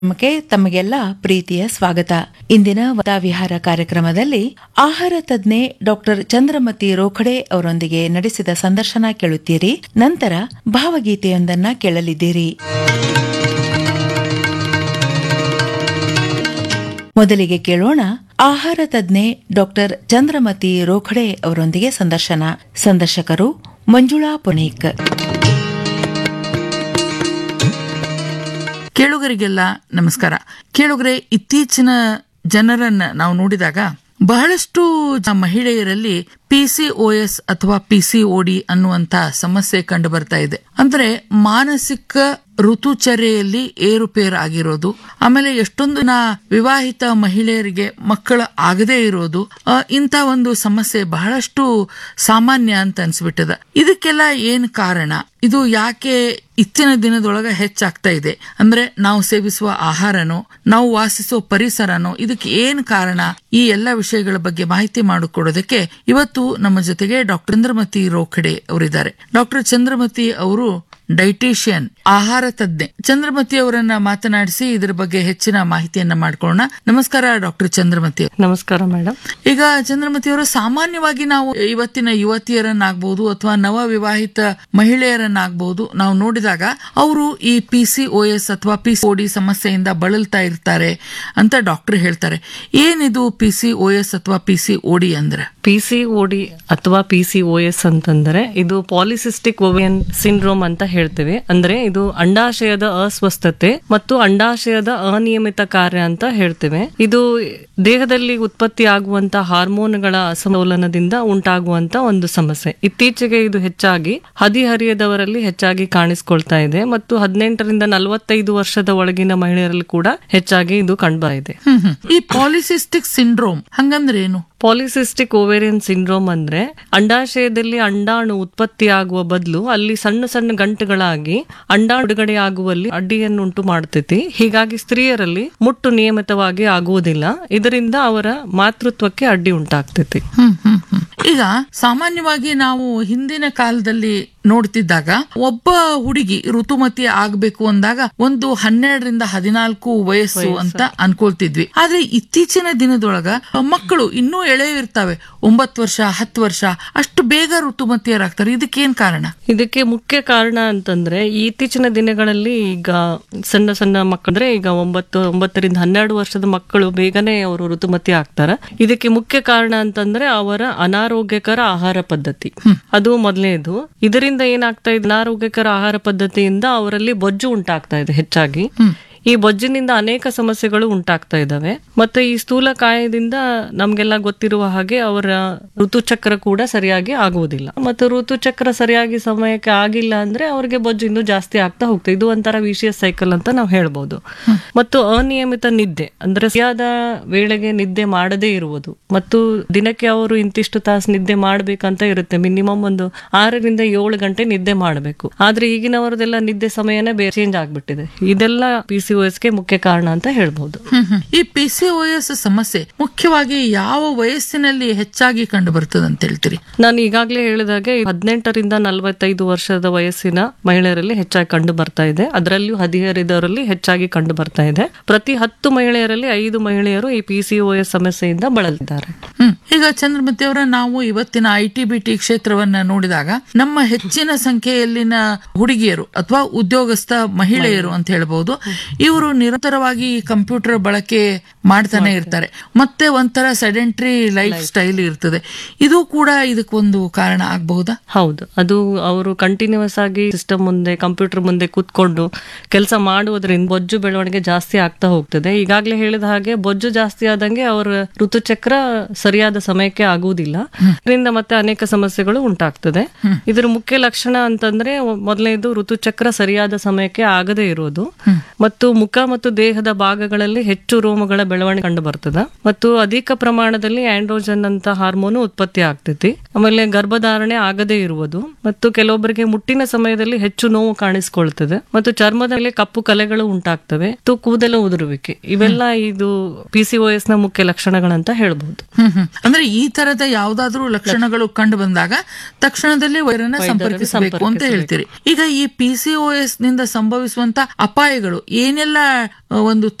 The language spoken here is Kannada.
ಕಾರ್ಯಕ್ರಮಕ್ಕೆ ತಮಗೆಲ್ಲ ಪ್ರೀತಿಯ ಸ್ವಾಗತ ಇಂದಿನ ವಿಹಾರ ಕಾರ್ಯಕ್ರಮದಲ್ಲಿ ಆಹಾರ ತಜ್ಞೆ ಡಾಕ್ಟರ್ ಚಂದ್ರಮತಿ ರೋಖಡೆ ಅವರೊಂದಿಗೆ ನಡೆಸಿದ ಸಂದರ್ಶನ ಕೇಳುತ್ತೀರಿ ನಂತರ ಭಾವಗೀತೆಯೊಂದನ್ನ ಕೇಳಲಿದ್ದೀರಿ ಮೊದಲಿಗೆ ಕೇಳೋಣ ಆಹಾರ ತಜ್ಞೆ ಡಾಕ್ಟರ್ ಚಂದ್ರಮತಿ ರೋಖಡೆ ಅವರೊಂದಿಗೆ ಸಂದರ್ಶನ ಸಂದರ್ಶಕರು ಮಂಜುಳಾ ಪುಣೇಕ್ ಕೇಳುಗರಿಗೆಲ್ಲ ನಮಸ್ಕಾರ ಕೇಳುಗರೆ ಇತ್ತೀಚಿನ ಜನರನ್ನ ನಾವು ನೋಡಿದಾಗ ಬಹಳಷ್ಟು ಜ- ಮಹಿಳೆಯರಲ್ಲಿ ಪಿಸಿಒಎಸ್ ಅಥವಾ ಪಿಸಿಒಡಿ ಅನ್ನುವಂತ ಸಮಸ್ಯೆ ಕಂಡು ಬರ್ತಾ ಇದೆ ಅಂದ್ರೆ ಮಾನಸಿಕ ಋತುಚರ್ಯೆಯಲ್ಲಿ ಏರುಪೇರು ಆಗಿರೋದು ಆಮೇಲೆ ಎಷ್ಟೊಂದು ನಾ ವಿವಾಹಿತ ಮಹಿಳೆಯರಿಗೆ ಮಕ್ಕಳು ಆಗದೇ ಇರೋದು ಆ, ಇಂಥ ಒಂದು ಸಮಸ್ಯೆ ಬಹಳಷ್ಟು ಸಾಮಾನ್ಯ ಅಂತ ಅನ್ಸ್ಬಿಟ್ಟದ ಇದಕ್ಕೆಲ್ಲ ಏನ್ ಕಾರಣ ಇದು ಯಾಕೆ ಇತ್ತಿನ ದಿನದೊಳಗ ಹೆಚ್ಚಾಗ್ತಾ ಇದೆ ಅಂದ್ರೆ ನಾವು ಸೇವಿಸುವ ಆಹಾರನೋ ನಾವು ವಾಸಿಸುವ ಪರಿಸರನೋ ಇದಕ್ಕೆ ಏನ್ ಕಾರಣ ಈ ಎಲ್ಲ ವಿಷಯಗಳ ಬಗ್ಗೆ ಮಾಹಿತಿ ಮಾಡಿಕೊಡೋದಕ್ಕೆ ಇವತ್ತು ನಮ್ಮ ಜೊತೆಗೆ ಡಾಕ್ಟರ್ ಚಂದ್ರಮತಿ ರೋಖಡೆ ಅವರಿದ್ದಾರೆ ಡಾಕ್ಟರ್ ಚಂದ್ರಮತಿ ಅವರು ಡೈಟೇಷಿಯನ್ ಆಹಾರ ತಜ್ಞೆ ಚಂದ್ರಮತಿ ಅವರನ್ನ ಮಾತನಾಡಿಸಿ ಇದರ ಬಗ್ಗೆ ಹೆಚ್ಚಿನ ಮಾಹಿತಿಯನ್ನ ಮಾಡ್ಕೊಳ್ಳೋಣ ನಮಸ್ಕಾರ ಡಾಕ್ಟರ್ ಚಂದ್ರಮತಿ ನಮಸ್ಕಾರ ಮೇಡಮ್ ಈಗ ಚಂದ್ರಮತಿ ಅವರು ಸಾಮಾನ್ಯವಾಗಿ ನಾವು ಇವತ್ತಿನ ಯುವತಿಯರನ್ನಾಗಬಹುದು ಅಥವಾ ನವ ವಿವಾಹಿತ ಮಹಿಳೆಯರನ್ನಾಗಬಹುದು ನಾವು ನೋಡಿದಾಗ ಅವರು ಈ ಪಿ ಸಿ ಓ ಎಸ್ ಅಥವಾ ಪಿ ಸಿ ಡಿ ಸಮಸ್ಯೆಯಿಂದ ಬಳಲ್ತಾ ಇರ್ತಾರೆ ಅಂತ ಡಾಕ್ಟರ್ ಹೇಳ್ತಾರೆ ಏನಿದು ಪಿ ಸಿ ಓ ಎಸ್ ಅಥವಾ ಪಿ ಸಿ ಡಿ ಅಂದ್ರೆ ಪಿ ಸಿ ಡಿ ಅಥವಾ ಪಿ ಸಿ ಓ ಎಸ್ ಅಂತಂದ್ರೆ ಇದು ಪಾಲಿಸಿಸ್ಟಿಕ್ ಓವಿಯನ್ ಸಿಂಡ್ರೋಮ್ ಅಂತ ಹೇಳ್ತೇವೆ ಅಂದ್ರೆ ಇದು ಅಂಡಾಶಯದ ಅಸ್ವಸ್ಥತೆ ಮತ್ತು ಅಂಡಾಶಯದ ಅನಿಯಮಿತ ಕಾರ್ಯ ಅಂತ ಹೇಳ್ತೇವೆ ಇದು ದೇಹದಲ್ಲಿ ಉತ್ಪತ್ತಿ ಆಗುವಂತ ಹಾರ್ಮೋನ್ಗಳ ಅಸಮತೋಲನದಿಂದ ಉಂಟಾಗುವಂತ ಒಂದು ಸಮಸ್ಯೆ ಇತ್ತೀಚೆಗೆ ಇದು ಹೆಚ್ಚಾಗಿ ಹದಿಹರಿಯದವರಲ್ಲಿ ಹೆಚ್ಚಾಗಿ ಕಾಣಿಸ್ಕೊಳ್ತಾ ಇದೆ ಮತ್ತು ಹದಿನೆಂಟರಿಂದ ನಲವತ್ತೈದು ವರ್ಷದ ಒಳಗಿನ ಮಹಿಳೆಯರಲ್ಲಿ ಕೂಡ ಹೆಚ್ಚಾಗಿ ಇದು ಕಂಡುಬರಿದೆ ಹ್ಮ್ ಹ್ಮ್. ಈ ಪಾಲಿಸಿಸ್ಟಿಕ್ ಸಿಂಡ್ರೋಮ್ ಹಂಗಂದ್ರೆ ಏನು ಪಾಲಿಸಿಸ್ಟಿಕ್ ಓವೇರಿಯನ್ ಸಿಂಡ್ರೋಮ್ ಅಂದ್ರೆ ಅಂಡಾಶಯದಲ್ಲಿ ಅಂಡಾಣು ಉತ್ಪತ್ತಿಯಾಗುವ ಬದಲು ಅಲ್ಲಿ ಸಣ್ಣ ಸಣ್ಣ ಗಂಟುಗಳಾಗಿ ಅಂಡಾಣು ಬಿಡುಗಡೆ ಆಗುವಲ್ಲಿ ಅಡ್ಡಿಯನ್ನು ಉಂಟು ಮಾಡ್ತೈತಿ ಹೀಗಾಗಿ ಸ್ತ್ರೀಯರಲ್ಲಿ ಮುಟ್ಟು ನಿಯಮಿತವಾಗಿ ಆಗುವುದಿಲ್ಲ ಇದರಿಂದ ಅವರ ಮಾತೃತ್ವಕ್ಕೆ ಅಡ್ಡಿ ಉಂಟಾಗ್ತೈತಿ ಹ್ಮ್ ಹ್ಮ್ ಹ್ಮ್. ಈಗ ಸಾಮಾನ್ಯವಾಗಿ ನಾವು ಹಿಂದಿನ ಕಾಲದಲ್ಲಿ ನೋಡ್ತಿದ್ದಾಗ ಒಬ್ಬ ಹುಡುಗಿ ಋತುಮತಿ ಆಗ್ಬೇಕು ಅಂದಾಗ ಒಂದು ಹನ್ನೆರಡರಿಂದ ಹದಿನಾಲ್ಕು ವಯಸ್ಸು ಅಂತ ಅನ್ಕೊಳ್ತಿದ್ವಿ ಆದ್ರೆ ಇತ್ತೀಚಿನ ದಿನದೊಳಗ ಮಕ್ಕಳು ಇನ್ನೂ ಎಳೆವಿರ್ತಾವೆ ಒಂಬತ್ತು ವರ್ಷ ಹತ್ತು ವರ್ಷ ಅಷ್ಟು ಬೇಗ ಋತುಮತಿಯರಾಗ್ತಾರೆ ಇದಕ್ಕೇನ್ ಕಾರಣ ಇದಕ್ಕೆ ಮುಖ್ಯ ಕಾರಣ ಅಂತಂದ್ರೆ ಈ ಇತ್ತೀಚಿನ ದಿನಗಳಲ್ಲಿ ಈಗ ಸಣ್ಣ ಸಣ್ಣ ಮಕ್ಕಳಂದ್ರೆ ಈಗ ಒಂಬತ್ತು ಒಂಬತ್ತರಿಂದ ಹನ್ನೆರಡು ವರ್ಷದ ಮಕ್ಕಳು ಬೇಗನೆ ಅವರು ಋತುಮತಿ ಆಗ್ತಾರ ಇದಕ್ಕೆ ಮುಖ್ಯ ಕಾರಣ ಅಂತಂದ್ರೆ ಅವರ ಅನಾರೋಗ್ಯಕರ ಆಹಾರ ಪದ್ಧತಿ ಅದು ಮೊದಲನೇದು ಇದರಿಂದ ಏನಾಗ್ತಾ ಇದೆ ಅನಾರೋಗ್ಯಕರ ಆಹಾರ ಪದ್ಧತಿಯಿಂದ ಅವರಲ್ಲಿ ಬೊಜ್ಜು ಉಂಟಾಗ್ತಾ ಇದೆ ಹೆಚ್ಚಾಗಿ ಈ ಬೊಜ್ಜಿನಿಂದ ಅನೇಕ ಸಮಸ್ಯೆಗಳು ಉಂಟಾಗ್ತಾ ಇದಾವೆ ಮತ್ತೆ ಈ ಸ್ಥೂಲಕಾಯದಿಂದ ನಮ್ಗೆಲ್ಲ ಗೊತ್ತಿರುವ ಹಾಗೆ ಅವರ ಋತುಚಕ್ರ ಕೂಡ ಸರಿಯಾಗಿ ಆಗುವುದಿಲ್ಲ ಮತ್ತು ಋತುಚಕ್ರ ಸರಿಯಾಗಿ ಸಮಯಕ್ಕೆ ಆಗಿಲ್ಲ ಅಂದ್ರೆ ಅವ್ರಿಗೆ ಬೊಜ್ಜು ಇನ್ನೂ ಜಾಸ್ತಿ ಆಗ್ತಾ ಹೋಗ್ತದೆ ಇದು ಒಂಥರ ವಿಷಯ ಸೈಕಲ್ ಅಂತ ನಾವು ಹೇಳ್ಬೋದು ಮತ್ತು ಅನಿಯಮಿತ ನಿದ್ದೆ ಅಂದ್ರೆ ಸರಿಯಾದ ವೇಳೆಗೆ ನಿದ್ದೆ ಮಾಡದೇ ಇರುವುದು ಮತ್ತು ದಿನಕ್ಕೆ ಅವರು ಇಂತಿಷ್ಟು ತಾಸು ನಿದ್ದೆ ಮಾಡ್ಬೇಕಂತ ಇರುತ್ತೆ ಮಿನಿಮಮ್ ಒಂದು ಆರರಿಂದ ಏಳು ಗಂಟೆ ನಿದ್ದೆ ಮಾಡಬೇಕು ಆದ್ರೆ ಈಗಿನವರದೆಲ್ಲ ನಿದ್ದೆ ಸಮಯನೇ ಬೇರೆ ಚೇಂಜ್ ಆಗ್ಬಿಟ್ಟಿದೆ ಇದೆಲ್ಲ ಪಿ ಸಿ ಗೆ ಮುಖ್ಯ ಕಾರಣ ಅಂತ ಹೇಳ್ಬೋದು ಹ್ಮ್ ಹ್ಮ್. ಈ ಪಿ ಸಿ ಸಮಸ್ಯೆ ಮುಖ್ಯವಾಗಿ ಯಾವ ವಯಸ್ಸಿನಲ್ಲಿ ಹೆಚ್ಚಾಗಿ ಕಂಡು ಬರ್ತದೆ ಅಂತ ಹೇಳ್ತೀರಿ ನಾನು ಈಗಾಗಲೇ ಹೇಳಿದಾಗೆ ಹದಿನೆಂಟರಿಂದ ನಲವತ್ತೈದು ವರ್ಷದ ವಯಸ್ಸಿನ ಮಹಿಳೆಯರಲ್ಲಿ ಹೆಚ್ಚಾಗಿ ಕಂಡು ಬರ್ತಾ ಇದೆ ಅದರಲ್ಲಿಯೂ ಹದಿಹರಿದವರಲ್ಲಿ ಹೆಚ್ಚಾಗಿ ಕಂಡು ಬರ್ತಾ ಇದೆ ಪ್ರತಿ ಹತ್ತು ಮಹಿಳೆಯರಲ್ಲಿ ಐದು ಮಹಿಳೆಯರು ಈ ಪಿ ಸಿ ಸಮಸ್ಯೆಯಿಂದ ಬಳಲಿದ್ದಾರೆ ಹ್ಮ್ ಈಗ ಚಂದ್ರಮತಿ ಅವರ ನಾವು ಇವತ್ತಿನ ಐ ಟಿ ಬಿ ಟಿ ಕ್ಷೇತ್ರವನ್ನ ನೋಡಿದಾಗ ನಮ್ಮ ಹೆಚ್ಚಿನ ಸಂಖ್ಯೆಯಲ್ಲಿನ ಹುಡುಗಿಯರು ಅಥವಾ ಉದ್ಯೋಗಸ್ಥ ಮಹಿಳೆಯರು ಅಂತ ಹೇಳ್ಬಹುದು ಇವರು ನಿರಂತರವಾಗಿ ಕಂಪ್ಯೂಟರ್ ಬಳಕೆ ಮಾಡ್ತಾನೆ ಇರ್ತಾರೆ ಮತ್ತೆ ಒಂಥರ ಸೆಡೆಂಟ್ರಿ ಲೈಫ್ ಸ್ಟೈಲ್ ಇರ್ತದೆ ಇದು ಕೂಡ ಇದಕ್ಕೊಂದು ಕಾರಣ ಆಗಬಹುದಾ ಹೌದು ಅದು ಅವರು ಕಂಟಿನ್ಯೂಸ್ ಆಗಿ ಸಿಸ್ಟಮ್ ಮುಂದೆ ಕಂಪ್ಯೂಟರ್ ಮುಂದೆ ಕೂತ್ಕೊಂಡು ಕೆಲಸ ಮಾಡುವುದರಿಂದ ಬೊಜ್ಜು ಬೆಳವಣಿಗೆ ಜಾಸ್ತಿ ಆಗ್ತಾ ಹೋಗ್ತದೆ ಈಗಾಗಲೇ ಹೇಳಿದ ಹಾಗೆ ಬೊಜ್ಜು ಜಾಸ್ತಿ ಆದಂಗೆ ಅವರ ಋತುಚಕ್ರ ಸರಿಯಾದ ಸಮಯಕ್ಕೆ ಆಗುವುದಿಲ್ಲ ಇದರಿಂದ ಮತ್ತೆ ಅನೇಕ ಸಮಸ್ಯೆಗಳು ಉಂಟಾಗ್ತದೆ ಇದರ ಮುಖ್ಯ ಲಕ್ಷಣ ಅಂತಂದ್ರೆ ಮೊದಲನೇದು ಋತುಚಕ್ರ ಸರಿಯಾದ ಸಮಯಕ್ಕೆ ಆಗದೇ ಇರೋದು ಮತ್ತು ಮುಖ ಮತ್ತು ದೇಹದ ಭಾಗಗಳಲ್ಲಿ ಹೆಚ್ಚು ರೋಮಗಳ ಬೆಳವಣಿಗೆ ಕಂಡು ಬರ್ತದೆ ಮತ್ತು ಅಧಿಕ ಪ್ರಮಾಣದಲ್ಲಿ ಆಂಡ್ರೋಜನ್ ಅಂತ ಹಾರ್ಮೋನ್ ಉತ್ಪತ್ತಿ ಆಗ್ತೈತಿ ಆಮೇಲೆ ಗರ್ಭಧಾರಣೆ ಆಗದೇ ಇರುವುದು ಮತ್ತು ಕೆಲವೊಬ್ಬರಿಗೆ ಮುಟ್ಟಿನ ಸಮಯದಲ್ಲಿ ಹೆಚ್ಚು ನೋವು ಕಾಣಿಸ್ಕೊಳ್ತದೆ ಮತ್ತು ಚರ್ಮದ ಮೇಲೆ ಕಪ್ಪು ಕಲೆಗಳು ಉಂಟಾಗ್ತವೆ ಮತ್ತು ಕೂದಲು ಉದುರುವಿಕೆ ಇವೆಲ್ಲ ಇದು ಪಿ ಸಿ ನ ಮುಖ್ಯ ಲಕ್ಷಣಗಳಂತ ಹೇಳ್ಬಹುದು ಹ್ಮ್ ಹ್ಮ್. ಅಂದ್ರೆ ಈ ತರದ ಯಾವ್ದಾದ್ರೂ ಲಕ್ಷಣಗಳು ಕಂಡು ಬಂದಾಗ ತಕ್ಷಣದಲ್ಲೇ ವೈರನ್ನ ಸಂಪರ್ಕಿಸಬೇಕು ಅಂತ ಹೇಳ್ತೀರಿ ಈಗ ಈ ಪಿ ಸಿ ನಿಂದ ಸಂಭವಿಸುವಂತ ಅಪಾಯಗಳು ಏನೇ ಏನೆಲ್ಲ ಆ, ಒಂದು